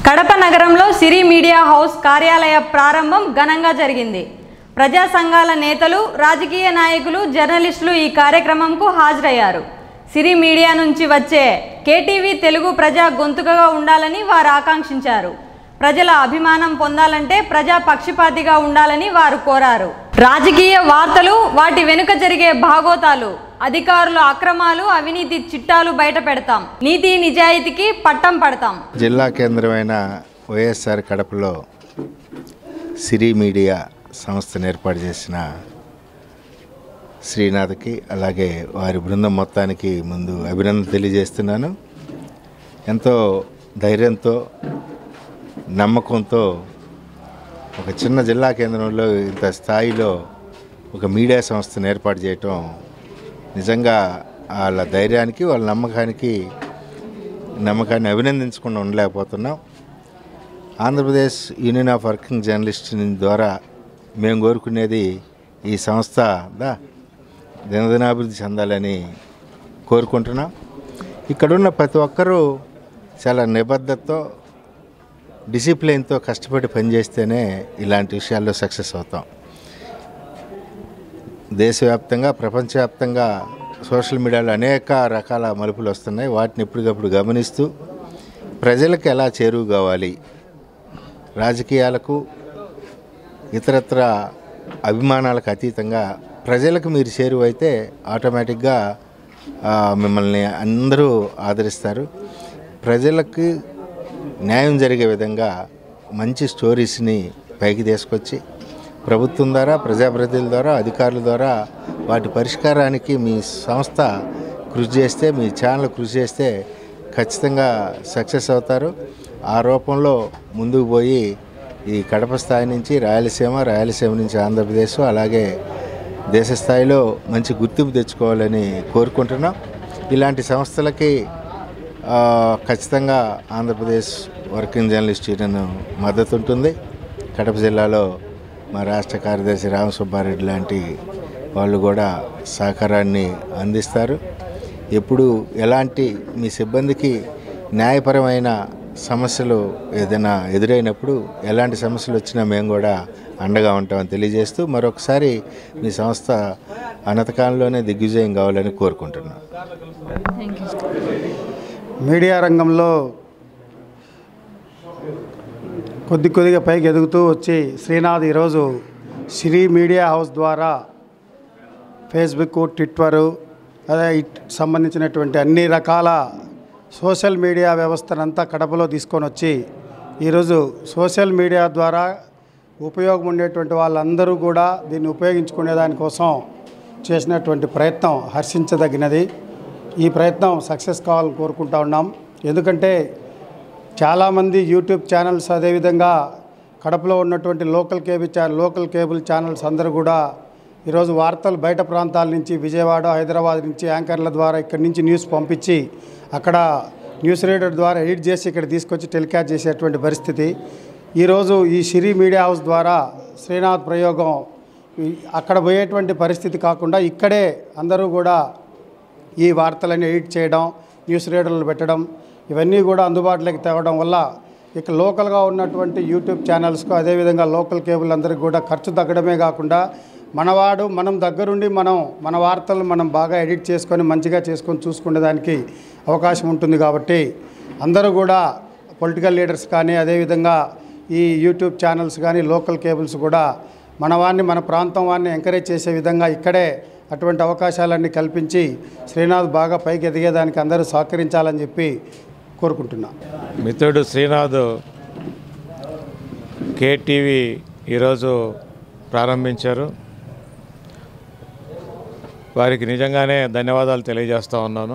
కడప నగరంలో సిరి media house కార్యాలయ ప్రారంభం ఘనంగా జరిగింది ప్రజా సంఘాల నేతలు రాజకీయ నాయకులు జర్నలిస్టులు ఈ కార్యక్రమంకు హాజరయ్యారు సిరి మీడియా నుంచి వచ్చే కేటీవీ తెలుగు ప్రజా గొంతుకగా ఉండాలని వారు ఆకాంక్షించారు ప్రజల అభిమానం పొందాలంటే ప్రజా పక్షపాతిగా ఉండాలని వారు కోరారు రాజకీయ వార్తలు వాటి వెనుక జరిగే భాగోతాలు అధికారుల అక్రమాలు అవినీతి చిట్టాలు బయట పెడతాం నీతి నిజాయితీకి పట్టం పడతాం జిల్లా కేంద్రమైన వైఎస్ఆర్ కడపలో సిరి మీడియా సంస్థను ఏర్పాటు చేసిన శ్రీనాథ్కి అలాగే వారి బృందం మొత్తానికి ముందు అభినందన తెలియజేస్తున్నాను ఎంతో ధైర్యంతో నమ్మకంతో ఒక చిన్న జిల్లా కేంద్రంలో ఇంత స్థాయిలో ఒక మీడియా సంస్థను ఏర్పాటు చేయటం నిజంగా వాళ్ళ ధైర్యానికి వాళ్ళ నమ్మకానికి నమ్మకాన్ని అభినందించకుండా ఉండలేకపోతున్నాం Andhra Pradesh union of working journalist ద్వారా మేము కోరుకునేది ఈ సంస్థ దా దినదినాభివృద్ధి చెందాలని కోరుకుంటున్నాం ఇక్కడున్న ప్రతి ఒక్కరూ చాలా నిబద్ధతతో డిసిప్లిన్తో కష్టపడి పనిచేస్తేనే ఇలాంటి విషయాల్లో సక్సెస్ అవుతాం దేశవ్యాప్తంగా ప్రపంచవ్యాప్తంగా సోషల్ మీడియాలో అనేక రకాల మలుపులు వస్తున్నాయి వాటిని ఎప్పటికప్పుడు గమనిస్తూ ప్రజలకు ఎలా చేరువు కావాలి రాజకీయాలకు ఇతరత్ర అభిమానాలకు అతీతంగా ప్రజలకు మీరు చేరువైతే ఆటోమేటిక్గా ఆ, మిమ్మల్ని అందరూ ఆదరిస్తారు ప్రజలకు న్యాయం జరిగే విధంగా మంచి స్టోరీస్ని పైకి తీసుకొచ్చి ప్రభుత్వం ద్వారా ప్రజాప్రతినిధుల ద్వారా అధికారుల ద్వారా వాటి పరిష్కారానికి మీ సంస్థ కృషి చేస్తే మీ ఛానల్ కృషి చేస్తే ఖచ్చితంగా సక్సెస్ అవుతారు ఆ రూపంలో ముందుకు పోయి ఈ కడప స్థాయి నుంచి రాయలసీమ రాయలసీమ నుంచి ఆంధ్రప్రదేశ్ అలాగే దేశ స్థాయిలో మంచి గుర్తింపు తెచ్చుకోవాలని కోరుకుంటున్నాం ఇలాంటి సంస్థలకి ఆ, ఖచ్చితంగా ఆంధ్రప్రదేశ్ వర్కింగ్ జర్నలిస్ట్ యూనియన్ మద్దతు ఉంటుంది కడప జిల్లాలో మా రాష్ట్ర కార్యదర్శి రామసుబ్బారెడ్డి లాంటి వాళ్ళు కూడా సహకారాన్ని అందిస్తారు ఎప్పుడు ఎలాంటి మీ సిబ్బందికి న్యాయపరమైన సమస్యలు ఏదైనా ఎదురైనప్పుడు ఎలాంటి సమస్యలు వచ్చినా మేము కూడా అండగా ఉంటామని తెలియజేస్తూ మరొకసారి మీ సంస్థ అనతకాలంలోనే దిగ్విజయం కావాలని కోరుకుంటున్నాను మీడియా రంగంలో కొద్ది కొద్దిగా పైకి ఎదుగుతూ వచ్చి శ్రీనాథ్ ఈరోజు శ్రీ మీడియా హౌస్ ద్వారా ఫేస్బుక్ ట్విట్టరు అదే ఇట్ సంబంధించినటువంటి అన్ని రకాల సోషల్ మీడియా వ్యవస్థనంతా కడపలో తీసుకొని వచ్చి ఈరోజు సోషల్ మీడియా ద్వారా ఉపయోగం ఉండేటువంటి వాళ్ళందరూ కూడా దీన్ని ఉపయోగించుకునే దానికోసం చేసినటువంటి ప్రయత్నం హర్షించదగినది ఈ ప్రయత్నం సక్సెస్ కావాలని కోరుకుంటా ఉన్నాం ఎందుకంటే చాలామంది యూట్యూబ్ ఛానల్స్ అదేవిధంగా కడపలో ఉన్నటువంటి లోకల్ కేబుల్ ఛా లోకల్ కేబుల్ ఛానల్స్ అందరూ కూడా ఈరోజు వార్తలు బయట ప్రాంతాల నుంచి విజయవాడ హైదరాబాద్ నుంచి యాంకర్ల ద్వారా ఇక్కడి నుంచి న్యూస్ పంపించి అక్కడ న్యూస్ రీడర్ ద్వారా ఎడిట్ చేసి ఇక్కడ తీసుకొచ్చి టెలికాస్ట్ చేసేటువంటి పరిస్థితి ఈరోజు ఈ సిరి మీడియా హౌస్ ద్వారా శ్రీనాథ్ ప్రయోగం ఈ- అక్కడ పోయేటువంటి పరిస్థితి కాకుండా ఇక్కడే అందరూ కూడా ఈ వార్తలన్నీ ఎడిట్ చేయడం న్యూస్ రీడర్లు పెట్టడం ఇవన్నీ కూడా అందుబాటులోకి తేవడం వల్ల ఇక లోకల్గా ఉన్నటువంటి యూట్యూబ్ ఛానల్స్కు అదేవిధంగా లోకల్ కేబుల్ అందరికి కూడా ఖర్చు తగ్గడమే కాకుండా మనవాడు మనం దగ్గరుండి మనం మన వార్తలను మనం బాగా ఎడిట్ చేసుకొని మంచిగా చేసుకొని చూసుకునే దానికి అవకాశం ఉంటుంది కాబట్టి అందరూ కూడా పొలిటికల్ లీడర్స్ కానీ అదేవిధంగా ఈ యూట్యూబ్ ఛానల్స్ కానీ లోకల్ కేబుల్స్ కూడా మన వారిని మన ప్రాంతం వారిని ఎంకరేజ్ చేసే విధంగా ఇక్కడే అటువంటి అవకాశాలన్నీ కల్పించి శ్రీనాథ్ బాగా పైకి ఎదిగేదానికి అందరూ సహకరించాలని చెప్పి కోరుకుంటున్నా మిత్రుడు శ్రీనాథ్ కేటీవీ ఈరోజు ప్రారంభించారు వారికి నిజంగానే ధన్యవాదాలు తెలియజేస్తూ ఉన్నాను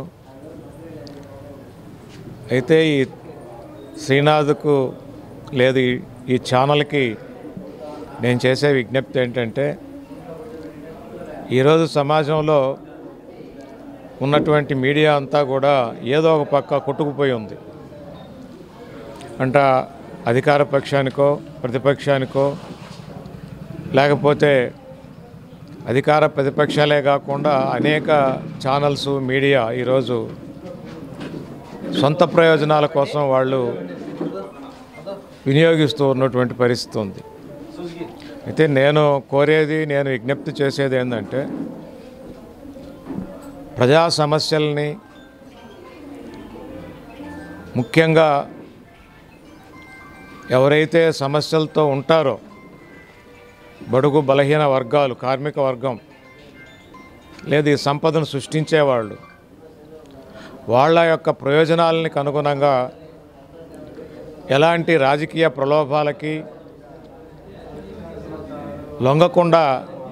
అయితే ఈ శ్రీనాథ్కు లేదు ఈ- ఈ ఛానల్కి నేను చేసే విజ్ఞప్తి ఏంటంటే ఈరోజు సమాజంలో ఉన్నటువంటి మీడియా అంతా కూడా ఏదో ఒక పక్క కొట్టుకుపోయి ఉంది అంట అధికార పక్షానికో ప్రతిపక్షానికో లేకపోతే అధికార ప్రతిపక్షాలే కాకుండా అనేక ఛానల్స్ మీడియా ఈరోజు సొంత ప్రయోజనాల కోసం వాళ్ళు వినియోగిస్తూ ఉన్నటువంటి పరిస్థితి ఉంది అయితే నేను కోరేది నేను విజ్ఞప్తి చేసేది ఏంటంటే ప్రజా సమస్యల్ని ముఖ్యంగా ఎవరైతే సమస్యలతో ఉంటారో బడుగు బలహీన వర్గాలు కార్మిక వర్గం లేదు ఈ సంపదను సృష్టించేవాళ్ళు వాళ్ళ యొక్క ప్రయోజనాలని అనుగుణంగా ఎలాంటి రాజకీయ ప్రలోభాలకి లొంగకుండా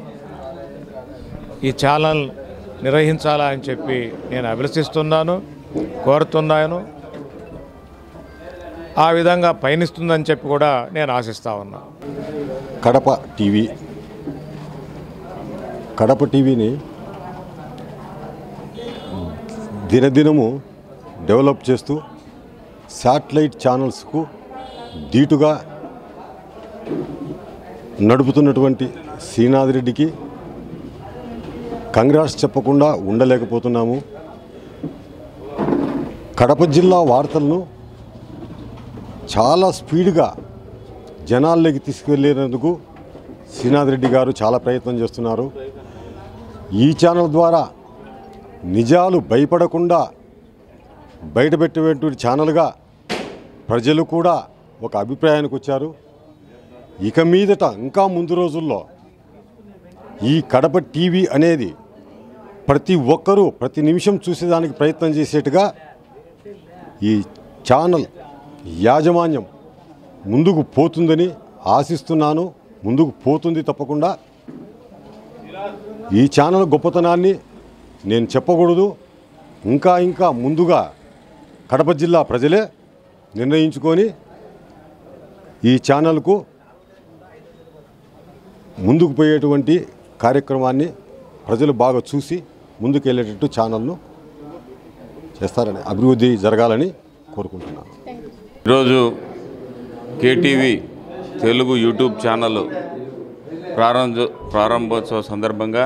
ఈ ఛానల్ నిర్వహించాలా అని చెప్పి నేను అభిలషిస్తున్నాను కోరుతున్నాను ఆ విధంగా పయనిస్తుందని చెప్పి కూడా నేను ఆశిస్తా ఉన్నాను కడప టీవీ కడప టీవీని దినదినము డెవలప్ చేస్తూ శాటిలైట్ ఛానల్స్కు ధీటుగా నడుపుతున్నటువంటి శ్రీనాథ్ రెడ్డికి కంగ్రాట్స్ చెప్పకుండా ఉండలేకపోతున్నాము కడప జిల్లా వార్తలను చాలా స్పీడ్గా జనాల్లోకి తీసుకెళ్లేందుకు శ్రీనాథ్ రెడ్డి గారు చాలా ప్రయత్నం చేస్తున్నారు ఈ ఛానల్ ద్వారా నిజాలు భయపడకుండా బయటపెట్టేటువంటి ఛానల్గా ప్రజలు కూడా ఒక అభిప్రాయానికి వచ్చారు ఇక మీదట ఇంకా ముందు రోజుల్లో ఈ కడప టీవీ అనేది ప్రతి ఒక్కరూ ప్రతి నిమిషం చూసేదానికి ప్రయత్నం చేసేట్టుగా ఈ ఛానల్ యాజమాన్యం ముందుకు పోతుందని ఆశిస్తున్నాను ముందుకు పోతుంది తప్పకుండా ఈ ఛానల్ గొప్పతనాన్ని నేను చెప్పకూడదు ఇంకా ఇంకా ముందుగా కడప జిల్లా ప్రజలే నిర్ణయించుకొని ఈ ఛానల్కు ముందుకు పోయేటువంటి కార్యక్రమాన్ని ప్రజలు బాగా చూసి ముందుకు వెళ్ళేటట్టు ఛానల్ను చేస్తారని అభివృద్ధి జరగాలని కోరుకుంటున్నాను ఈరోజు కేటీవీ తెలుగు యూట్యూబ్ ఛానల్ ప్రారంభ ప్రారంభోత్సవ సందర్భంగా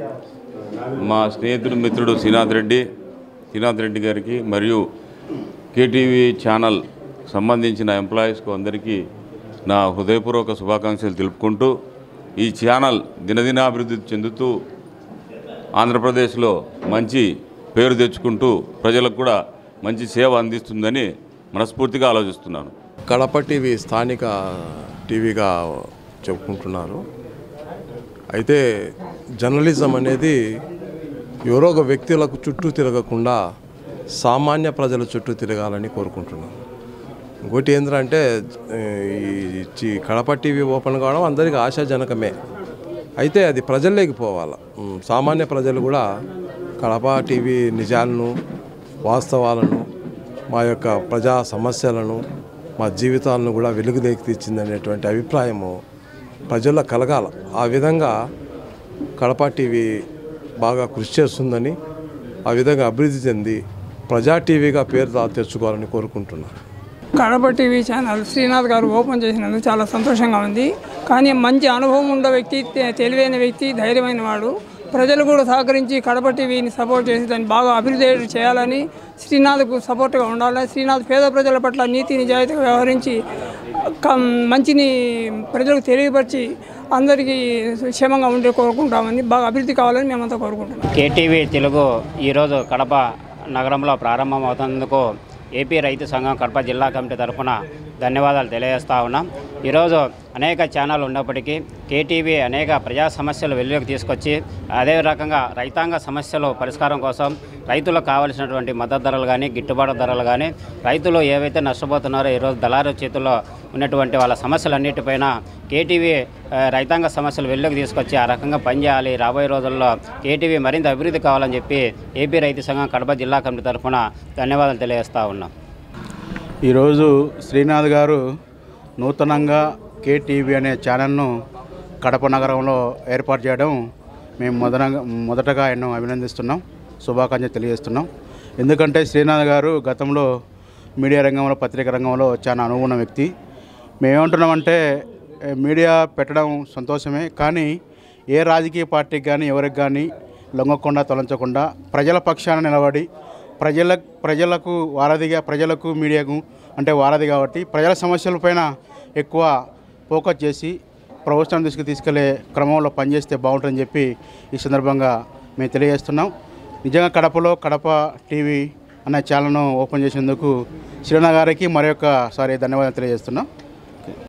మా స్నేహితుడు మిత్రుడు శ్రీనాథ్ రెడ్డి శ్రీనాథ్ రెడ్డి గారికి మరియు కేటీవీ ఛానల్ సంబంధించిన ఎంప్లాయీస్కు అందరికీ నా హృదయపూర్వక శుభాకాంక్షలు తెలుపుకుంటూ ఈ ఛానల్ దినదినాభివృద్ధి చెందుతూ ఆంధ్రప్రదేశ్లో మంచి పేరు తెచ్చుకుంటూ ప్రజలకు కూడా మంచి సేవ అందిస్తుందని మనస్ఫూర్తిగా ఆలోచిస్తున్నాను కడప టీవీ స్థానిక టీవీగా చెప్పుకుంటున్నారు అయితే జర్నలిజం అనేది ఎవరో ఒక వ్యక్తులకు చుట్టూ తిరగకుండా సామాన్య ప్రజల చుట్టూ తిరగాలని కోరుకుంటున్నాను ఇంకోటి ఏంటంటే ఈ చి- కడప టీవీ ఓపెన్ కావడం అందరికీ ఆశాజనకమే అయితే అది ప్రజల్లోకి పోవాలి ఉమ్, సామాన్య ప్రజలు కూడా కడప టీవీ నిజాలను వాస్తవాలను మా యొక్క ప్రజా సమస్యలను మా జీవితాలను కూడా వెలుగులోకి తెచ్చిందనేటువంటి అభిప్రాయము ప్రజల్లో కలగాల ఆ విధంగా కడప టీవీ బాగా కృషి చేస్తుందని ఆ విధంగా అభివృద్ధి చెంది ప్రజా టీవీగా పేరు తా- తెచ్చుకోవాలని కోరుకుంటున్నాను కడప టీవీ ఛానల్ శ్రీనాథ్ గారు ఓపెన్ చేసినందుకు చాలా సంతోషంగా ఉంది కానీ మంచి అనుభవం ఉన్న వ్యక్తి తె- తెలివైన వ్యక్తి ధైర్యమైన వాడు ప్రజలు కూడా సహకరించి కడప టీవీని సపోర్ట్ చేసి దాన్ని బాగా అభివృద్ధి చేయాలని శ్రీనాథ్కు సపోర్ట్గా ఉండాలి శ్రీనాథ్ పేద ప్రజల పట్ల నీతి నిజాయితీగా వ్యవహరించి కం- మంచిని ప్రజలకు తెలియపరిచి అందరికీ క్షేమంగా ఉండే కోరుకుంటామని బాగా అభివృద్ధి కావాలని మేమంతా కోరుకుంటున్నాం కేటీవీ తెలుగు ఈరోజు కడప నగరంలో ప్రారంభం అవుతున్నందుకు ఏపీ రైతు సంఘం కడప జిల్లా కమిటీ తరఫున ధన్యవాదాలు తెలియజేస్తా ఉన్నాం ఈరోజు అనేక ఛానల్ ఉన్నప్పటికీ కేటీవీ అనేక ప్రజా సమస్యలు వెలుగులోకి తీసుకొచ్చి అదే రకంగా రైతాంగ సమస్యలు పరిష్కారం కోసం రైతులకు కావలసినటువంటి మద్దతు ధరలు కానీ గిట్టుబాటు ధరలు కానీ రైతులు ఏవైతే నష్టపోతున్నారో ఈరోజు దళారు చేతుల్లో ఉన్నటువంటి వాళ్ళ సమస్యలన్నిటిపైన కేటీవీ ఆ, రైతాంగ సమస్యలు వెలుగులోకి తీసుకొచ్చి ఆ రకంగా పనిచేయాలి రాబోయే రోజుల్లో కేటీవీ మరింత అభివృద్ధి కావాలని చెప్పి ఏపీ రైతు సంఘం కడప జిల్లా కమిటీ తరఫున ధన్యవాదాలు తెలియజేస్తా ఉన్నాం ఈరోజు శ్రీనాథ్ గారు నూతనంగా కేటీవీ అనే ఛానల్ను కడప నగరంలో ఏర్పాటు చేయడం మేము మొదట మొదటగా ఎన్నో అభినందిస్తున్నాం శుభాకాంక్షలు తెలియజేస్తున్నాం ఎందుకంటే శ్రీనాథ్ గారు గతంలో మీడియా రంగంలో పత్రికా రంగంలో చాలా అనుగుణ వ్యక్తి మేమేమంటున్నామంటే ఏ, మీడియా పెట్టడం సంతోషమే కానీ ఏ రాజకీయ పార్టీకి కానీ ఎవరికి కానీ లొంగకుండా తొలగించకుండా ప్రజల పక్షాన నిలబడి ప్రజల ప్రజలకు వారధిగా ప్రజలకు మీడియాకు అంటే వారధి కాబట్టి ప్రజల సమస్యలపైన ఎక్కువ ఫోకస్ చేసి ప్రభుత్వం దృష్టికి తీసుకెళ్లే క్రమంలో పనిచేస్తే బాగుంటుందని చెప్పి ఈ సందర్భంగా మేము తెలియజేస్తున్నాం నిజంగా కడపలో కడప టీవీ అనే ఛానల్ను ఓపెన్ చేసేందుకు శ్రీనా గారికి మరొకసారి ధన్యవాదాలు తెలియజేస్తున్నాం